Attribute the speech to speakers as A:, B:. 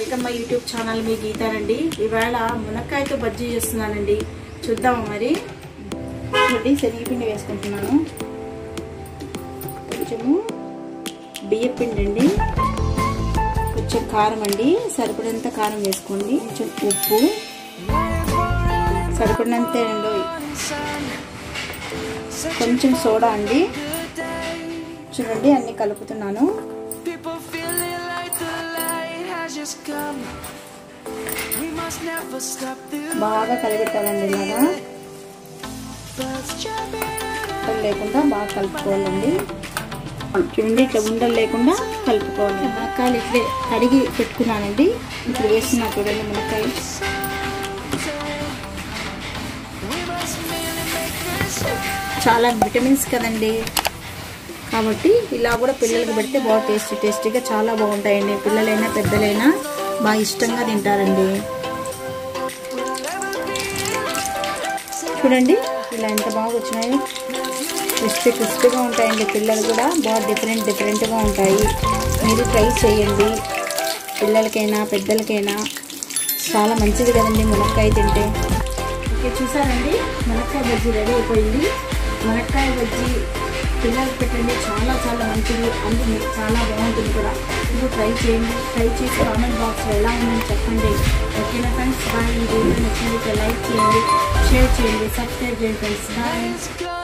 A: Seethamma YouTube channel మీ గీతానండి ఈవేళ మునక్కాయతో బజ్జీ చేస్తున్నానండి చూద్దామా మరి చూడండి శనగపిండి వేసుకుంటున్నాను కొంచెము బియ్యపిండి అండి కొంచెం కారం అండి సరిపడినంత కారం వేసుకోండి కొంచెం ఉప్పు సరిపడినంత అండి కొంచెం సోడా అండి చూడండి అన్ని కలుపుతున్నాను
B: People feeling like the light has just come. We must never stop the
A: బాగా కలిపెట్టాలండి ఇలాగా
B: birds chirping and
A: ఉండలు లేకుండా బాగా కలుపుకోవాలండి చూడండి ఇట్లా ఉండలు లేకుండా కలుపుకోవాలి మునక్కాయలు ఇట్లే కడిగి పెట్టుకున్నానండి ఇప్పుడు వేస్తున్నా చూడండి మునక్కాయ
B: we must merely make this
A: చాలా విటమిన్స్ కదండి కాబట్టి ఇలా కూడా పిల్లలకి పెడితే బాగా టేస్టీ టేస్టీగా చాలా బాగుంటాయండి పిల్లలైనా పెద్దలైనా బాగా ఇష్టంగా తింటారండి చూడండి ఇలా ఎంత బాగా వచ్చినాయో క్రిస్పీ క్రిస్పీగా ఉంటాయండి పిల్లలు కూడా బాగా డిఫరెంట్ డిఫరెంట్గా ఉంటాయి మీరు ట్రై చేయండి పిల్లలకైనా పెద్దలకైనా చాలా మంచిది కదండి మునక్కాయ తింటే ఓకే చూసారండి మునక్కాయ బజ్జీ రెడీ అయిపోయింది మునక్కాయ బజ్జీ పిల్లలకి పెట్టండి చాలా చాలా మంచిది అందుకు చాలా బాగుంటుంది కూడా మీరు ట్రై చేయండి ట్రై చేసి కామెంట్ బాక్స్లో ఎలా ఉందని చెప్పండి ఓకేనా ఫ్రెండ్స్ బాయ్ ఈ వీడియో నచ్చినట్లయితే లైక్ చేయండి షేర్ చేయండి సబ్స్క్రైబ్ చేయండి ఫ్రెండ్స్ బాయ్
B: Let's go.